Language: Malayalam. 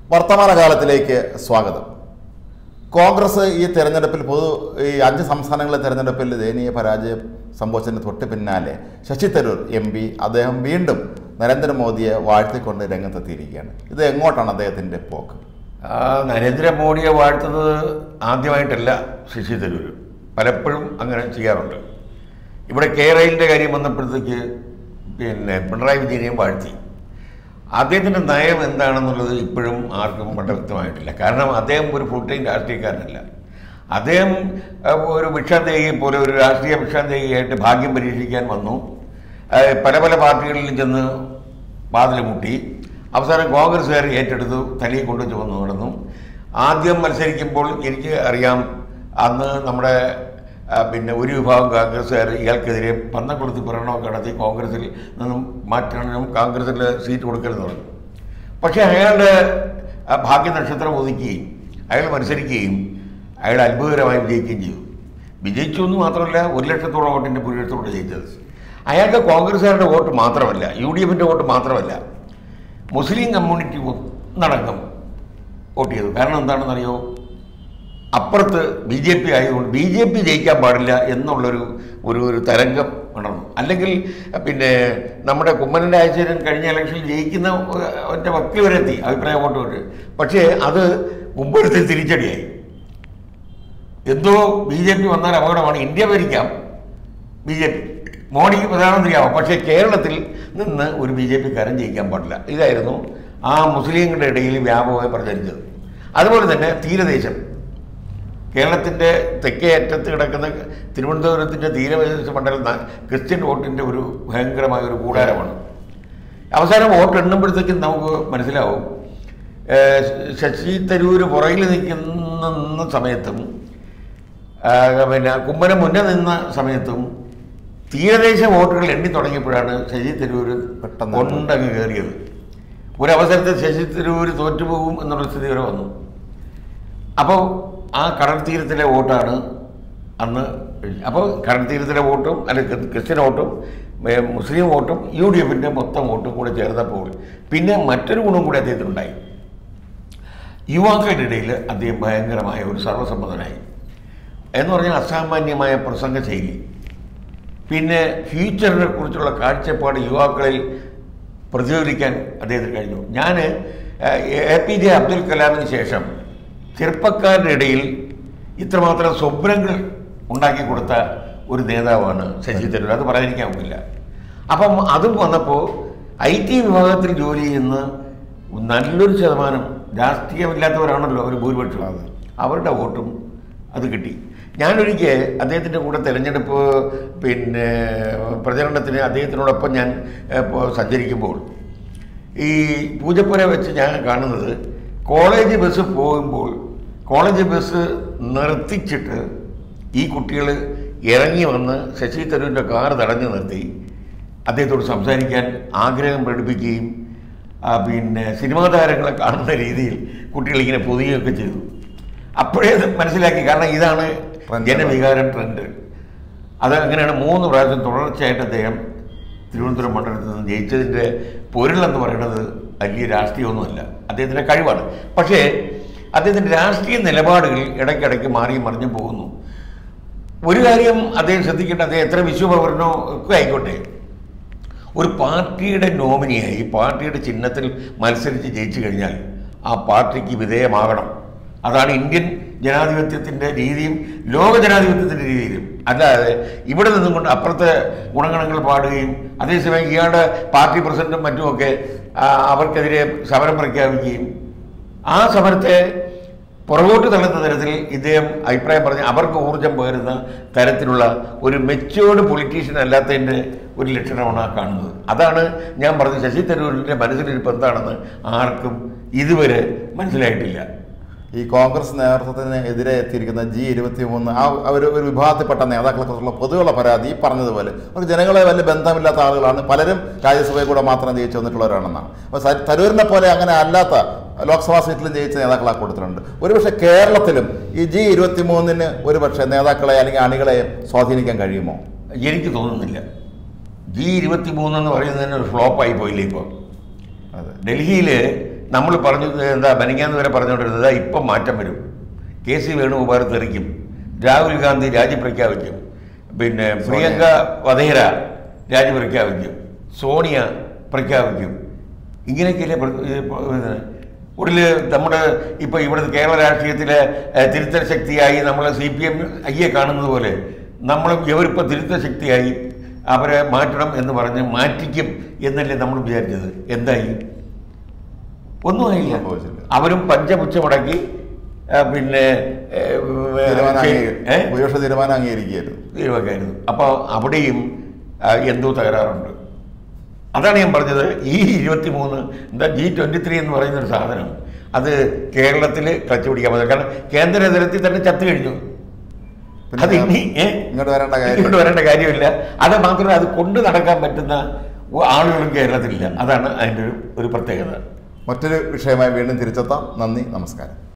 വർത്തമാനകാലത്തിലേക്ക് സ്വാഗതം കോൺഗ്രസ് ഈ തെരഞ്ഞെടുപ്പിൽ പൊതു ഈ അഞ്ച് സംസ്ഥാനങ്ങളിലെ തെരഞ്ഞെടുപ്പിൽ ദയനീയ പരാജയം സംഭവിച്ചതിന് തൊട്ട് പിന്നാലെ ശശി തരൂർ എം പി അദ്ദേഹം വീണ്ടും നരേന്ദ്രമോദിയെ വാഴ്ത്തിക്കൊണ്ട് രംഗത്തെത്തിയിരിക്കുകയാണ് ഇത് എങ്ങോട്ടാണ് അദ്ദേഹത്തിൻ്റെ പോക്ക് ആ, നരേന്ദ്രമോദിയെ വാഴ്ത്തുന്നത് ആദ്യമായിട്ടല്ല ശശി തരൂർ പലപ്പോഴും അങ്ങനെ ചെയ്യാറുണ്ട് ഇവിടെ കേരളിൻ്റെ കാര്യം വന്നപ്പോഴത്തേക്ക് പിന്നെ പിണറായി വിജയനെയും വാഴ്ത്തി അദ്ദേഹത്തിൻ്റെ നയം എന്താണെന്നുള്ളത് ഇപ്പോഴും ആർക്കും വളരെ വ്യക്തമായിട്ടില്ല കാരണം അദ്ദേഹം ഒരു ഫുൾ ടൈം രാഷ്ട്രീയക്കാരനല്ല അദ്ദേഹം ആ, ഒരു ഭിക്ഷാന്തേകിയെ പോലെ ഒരു രാഷ്ട്രീയ ഭിക്ഷാന്തേകിയായിട്ട് ഭാഗ്യം പരീക്ഷിക്കാൻ വന്നു ആ, പല പല പാർട്ടികളിലും ചെന്ന് വാതിൽ മുട്ടി അവസാനം കോൺഗ്രസ്സുകാർ ഏറ്റെടുത്തു തലയിൽ കൊണ്ടു ചുവന്നു നടന്നു ആദ്യം മത്സരിക്കുമ്പോൾ എനിക്ക് അറിയാം അന്ന് നമ്മുടെ ആ, പിന്നെ ഒരു വിഭാഗം കോൺഗ്രസ്സുകാർ ഇയാൾക്കെതിരെ പന്നക്കുളത്ത് പ്രകടനമൊക്കെ നടത്തി കോൺഗ്രസിൽ നിന്നും മാറ്റണം കോൺഗ്രസിൽ സീറ്റ് കൊടുക്കരുതെന്ന് പറഞ്ഞു പക്ഷേ അയാളുടെ ആ ഭാഗ്യ നക്ഷത്രം ഒതുക്കുകയും അയാൾ മത്സരിക്കുകയും അയാൾ അത്ഭുതകരമായി വിജയിക്കുകയും ചെയ്തു വിജയിച്ചു എന്ന് മാത്രമല്ല ഒരു ലക്ഷത്തോളം വോട്ടിൻ്റെ ഭൂരിപക്ഷത്തോടെ ജയിച്ചത് അയാൾക്ക് കോൺഗ്രസ്സുകാരുടെ വോട്ട് മാത്രമല്ല യു ഡി എഫിൻ്റെ വോട്ട് മാത്രമല്ല മുസ്ലിം കമ്മ്യൂണിറ്റി ഒന്നടങ്കം വോട്ട് ചെയ്തു കാരണം എന്താണെന്നറിയോ അപ്പുറത്ത് ബി ജെ പി ആയതുകൊണ്ട് ബി ജെ പി ജയിക്കാൻ പാടില്ല എന്നുള്ളൊരു ഒരു ഒരു തരംഗം ഉണർന്നു അല്ലെങ്കിൽ പിന്നെ നമ്മുടെ കുമ്മനൻ്റെ ആഴ്ചയിലും കഴിഞ്ഞ ഇലക്ഷനിൽ ജയിക്കുന്ന ഒറ്റ വക്കിൽ വരെ എത്തി അഭിപ്രായ വോട്ട് വരെ പക്ഷേ അത് കുമ്പഴത്തിൽ തിരിച്ചടിയായി എന്തോ ബി ജെ പി വന്നാൽ അപകടമാണ് ഇന്ത്യ ഭരിക്കാം ബി ജെ പി മോഡിക്ക് പ്രധാനമന്ത്രിയാവാം പക്ഷേ കേരളത്തിൽ നിന്ന് ഒരു ബി ജെ പിക്കാരൻ ജയിക്കാൻ പാടില്ല ഇതായിരുന്നു ആ മുസ്ലിങ്ങളുടെ ഇടയിൽ വ്യാപകമായി പ്രചരിച്ചത് അതുപോലെ തന്നെ തീരദേശം കേരളത്തിൻ്റെ തെക്കേ അറ്റത്ത് കിടക്കുന്ന തിരുവനന്തപുരത്തിൻ്റെ തീരദേശ മണ്ഡലം ന- ക്രിസ്ത്യൻ വോട്ടിൻ്റെ ഒരു ഭയങ്കരമായ ഒരു കൂടാരമാണ് അവസാനം വോട്ട് എണ്ണുമ്പോഴത്തേക്കും നമുക്ക് മനസ്സിലാവും ഏഹ് ശശി തരൂർ പുറകിൽ നിൽക്കുന്ന സമയത്തും ആ, പിന്നെ കുമ്മനം മുന്നേ നിന്ന സമയത്തും തീരദേശ വോട്ടുകൾ എണ്ണി തുടങ്ങിയപ്പോഴാണ് ശശി തരൂർ പെട്ടെന്ന് കൊണ്ടങ്ങ് കയറിയത് ഒരവസരത്തിൽ ശശി തരൂർ തോറ്റുപോകും എന്നുള്ള സ്ഥിതി വരെ വന്നു അപ്പോൾ ആ കടൽ തീരത്തിലെ വോട്ടാണ് അന്ന് അപ്പോൾ കടൽ തീരത്തിലെ വോട്ടും അല്ലെങ്കിൽ ക്രിസ്ത്യൻ വോട്ടും ഏ, മുസ്ലിം വോട്ടും യു ഡി എഫിൻ്റെ മൊത്തം വോട്ടും കൂടെ ചേർന്നപ്പോൾ പിന്നെ മറ്റൊരു ഗുണം കൂടി അദ്ദേഹത്തിനുണ്ടായി യുവാക്കളുടെ ഇടയിൽ അദ്ദേഹം ഭയങ്കരമായ ഒരു സർവ്വസമ്മതനായി എന്ന് പറഞ്ഞാൽ അസാമാന്യമായ പ്രസംഗ ശൈലി പിന്നെ ഫ്യൂച്ചറിനെ കുറിച്ചുള്ള കാഴ്ചപ്പാട് യുവാക്കളിൽ പ്രതിഫലിക്കാൻ അദ്ദേഹത്തിന് കഴിഞ്ഞു ഞാൻ എ പി ജെ അബ്ദുൽ കലാമിന് ശേഷം ചെറുപ്പക്കാരുടെ ഇടയിൽ ഇത്രമാത്രം സ്വപ്നങ്ങൾ ഉണ്ടാക്കി കൊടുത്ത ഒരു നേതാവാണ് ശശി തരൂർ അത് പറയാതിരിക്കാൻ ഒക്കില്ല അപ്പം അതും വന്നപ്പോൾ ഐ ടി വിഭാഗത്തിൽ ജോലി ചെയ്യുന്ന നല്ലൊരു ശതമാനം രാഷ്ട്രീയമില്ലാത്തവരാണല്ലോ ഒരു ഭൂരിപക്ഷം അവരുടെ വോട്ടും അത് കിട്ടി ഞാനൊരിക്കൽ അദ്ദേഹത്തിൻ്റെ കൂടെ തിരഞ്ഞെടുപ്പ് പിന്നെ പ്രചരണത്തിന് അദ്ദേഹത്തിനോടൊപ്പം ഞാൻ ഏഹ്, പോ- സഞ്ചരിക്കുമ്പോൾ ഈ പൂജപ്പുര വെച്ച് ഞാൻ കാണുന്നത് കോളേജ് ബസ് പോകുമ്പോൾ കോളേജ് ബസ് നിർത്തിച്ചിട്ട് ഈ കുട്ടികൾ ഇറങ്ങി വന്ന് ശശി തരൂരിൻ്റെ കാർ തടഞ്ഞു നിർത്തി അദ്ദേഹത്തോട് സംസാരിക്കാൻ ആഗ്രഹം പ്രകടിപ്പിക്കുകയും ആ, പിന്നെ സിനിമാ താരങ്ങളെ കാണുന്ന രീതിയിൽ കുട്ടികൾ ഇങ്ങനെ പൊതുകയൊക്കെ ചെയ്തു അപ്പോഴേ അത് മനസ്സിലാക്കി കാരണം ഇതാണ് Trend. ജനവികാരം ട്രെൻഡ് അത് അങ്ങനെയാണ് മൂന്ന് പ്രാവശ്യം തുടർച്ചയായിട്ട് അദ്ദേഹം തിരുവനന്തപുരം മണ്ഡലത്തിൽ നിന്ന് ജയിച്ചതിൻ്റെ പൊരുളെന്ന് പറയുന്നത് വലിയ രാഷ്ട്രീയമൊന്നുമല്ല അദ്ദേഹത്തിൻ്റെ കഴിവാണ് പക്ഷേ അദ്ദേഹത്തിൻ്റെ രാഷ്ട്രീയ നിലപാടുകൾ ഇടയ്ക്കിടയ്ക്ക് മാറിയും മറിഞ്ഞും പോകുന്നു ഒരു കാര്യം അദ്ദേഹം ശ്രദ്ധിക്കേണ്ട അദ്ദേഹം എത്ര വിശ്വപൗരനോ ഒക്കെ ആയിക്കോട്ടെ ഒരു പാർട്ടിയുടെ നോമിനിയായി പാർട്ടിയുടെ ചിഹ്നത്തിൽ മത്സരിച്ച് ജയിച്ചു കഴിഞ്ഞാൽ ആ പാർട്ടിക്ക് വിധേയമാകണം അതാണ് ഇന്ത്യൻ ജനാധിപത്യത്തിൻ്റെ രീതിയും ലോക ജനാധിപത്യത്തിൻ്റെ രീതിയിലും അല്ലാതെ ഇവിടെ നിന്നും കൊണ്ട് അപ്പുറത്തെ ഗുണഗണങ്ങൾ പാടുകയും അതേസമയം ഇയാളുടെ പാർട്ടി പ്രസിഡന്റും മറ്റുമൊക്കെ ആ, അവർക്കെതിരെ സമരം പ്രഖ്യാപിക്കുകയും ആ സമരത്തെ പുറകോട്ട് തള്ളുന്ന തരത്തിൽ ഇദ്ദേഹം അഭിപ്രായം പറഞ്ഞ് അവർക്ക് ഊർജം പകരുന്ന തരത്തിലുള്ള ഒരു മെച്ചുവേർഡ് പൊളിറ്റീഷ്യൻ അല്ലാത്തതിൻ്റെ ഒരു ലക്ഷണമാണ് ആ കാണുന്നത് അതാണ് ഞാൻ പറഞ്ഞത് ശശി തരൂരിൻ്റെ മനസ്സിലിരിപ്പ് എന്താണെന്ന് ആർക്കും ഇതുവരെ മനസ്സിലായിട്ടില്ല ഈ കോൺഗ്രസ് നേതൃത്വത്തിന് എതിരെ എത്തിയിരിക്കുന്ന ജി ഇരുപത്തി മൂന്ന് ആ ഒരു ഒരു വിഭാഗത്തിൽപ്പെട്ട നേതാക്കളെ കുറിച്ചുള്ള പൊതുവുള്ള പരാതി ഈ പറഞ്ഞതുപോലെ അവർക്ക് ജനങ്ങളെ വലിയ ബന്ധമില്ലാത്ത ആളുകളാണ് പലരും രാജ്യസഭയിൽ കൂടെ മാത്രം ജയിച്ചു വന്നിട്ടുള്ളവരാണെന്നാണ് അപ്പോൾ സ- തരൂരിനെ പോലെ അങ്ങനെ അല്ലാത്ത ലോക്സഭാ സീറ്റിലും ജയിച്ച നേതാക്കളെ കൊടുത്തിട്ടുണ്ട് ഒരുപക്ഷെ കേരളത്തിലും ഈ ജി ഇരുപത്തി മൂന്നിന് ഒരുപക്ഷെ നേതാക്കളെ അല്ലെങ്കിൽ അണികളെ സ്വാധീനിക്കാൻ കഴിയുമോ എനിക്ക് തോന്നുന്നില്ല ജി ഇരുപത്തി മൂന്ന് എന്ന് പറയുന്നതിന് ഒരു ഫ്ലോപ്പായി പോയില്ലേ ഇപ്പോൾ അതെ ഡൽഹിയിൽ നമ്മൾ പറഞ്ഞത് എന്താ ബനിക്കാന്ന് വരെ പറഞ്ഞുകൊണ്ടിരുന്നത് ഇപ്പം മാറ്റം വരും കെ സി വേണുഗോപാൽ തെറിക്കും രാഹുൽ ഗാന്ധി രാജി പ്രഖ്യാപിക്കും പിന്നെ പ്രിയങ്ക വധേര രാജി പ്രഖ്യാപിക്കും സോണിയ പ്രഖ്യാപിക്കും ഇങ്ങനെയൊക്കെയല്ലേ പ്ര- ഇത് പ- ഇത് ഉള്ളിൽ നമ്മുടെ ഇപ്പോൾ ഇവിടുത്തെ കേരള രാഷ്ട്രീയത്തിലെ ഏഹ്, തിരുത്തൽ ശക്തിയായി നമ്മൾ സി പി എം അയ്യെ കാണുന്നത് പോലെ നമ്മളും ഇവരിപ്പോൾ തിരുത്തൽ ശക്തിയായി അവരെ മാറ്റണം എന്ന് പറഞ്ഞ് മാറ്റിക്കും എന്നല്ലേ നമ്മൾ വിചാരിച്ചത് എന്തായി ഒന്നും ആയില്ല സംഭവിച്ചില്ല. അവരും പഞ്ചപുച്ഛ മുടക്കി ആ, പിന്നെ ഏ, തീരുമാനം ഏ, അംഗീകരി- ഭൂരിപക്ഷ തീരുമാനം അംഗീകരിക്കുകയായിരുന്നു തീരുമാനമായിരുന്നു അപ്പോൾ അവിടെയും ആ, എന്തോ തകരാറുണ്ട് അതാണ് ഞാൻ പറഞ്ഞത് ഈ ഇരുപത്തി മൂന്ന് എന്താ ജി ട്വൻറ്റി ത്രീ എന്ന് പറയുന്ന ഒരു സാധനം അത് കേരളത്തിൽ ക്ലച്ച് പിടിക്കാൻ പറ്റില്ല കാരണം കേന്ദ്ര തലത്തിൽ തന്നെ ചത്തു കഴിഞ്ഞു പിന്നെ അത് ഇനി ഏ? ഇങ്ങോട്ട് വരേണ്ട കാര്യം ഇങ്ങോട്ട് വരേണ്ട കാര്യമില്ല അത് മാത്രമല്ല അത് കൊണ്ടു നടക്കാൻ പറ്റുന്ന ആളുകളും കേരളത്തിലില്ല അതാണ് അതിൻ്റെ ഒരു ഒരു പ്രത്യേകത മറ്റൊരു വിഷയമായി വീണ്ടും തിരിച്ചെത്താം നന്ദി നമസ്കാരം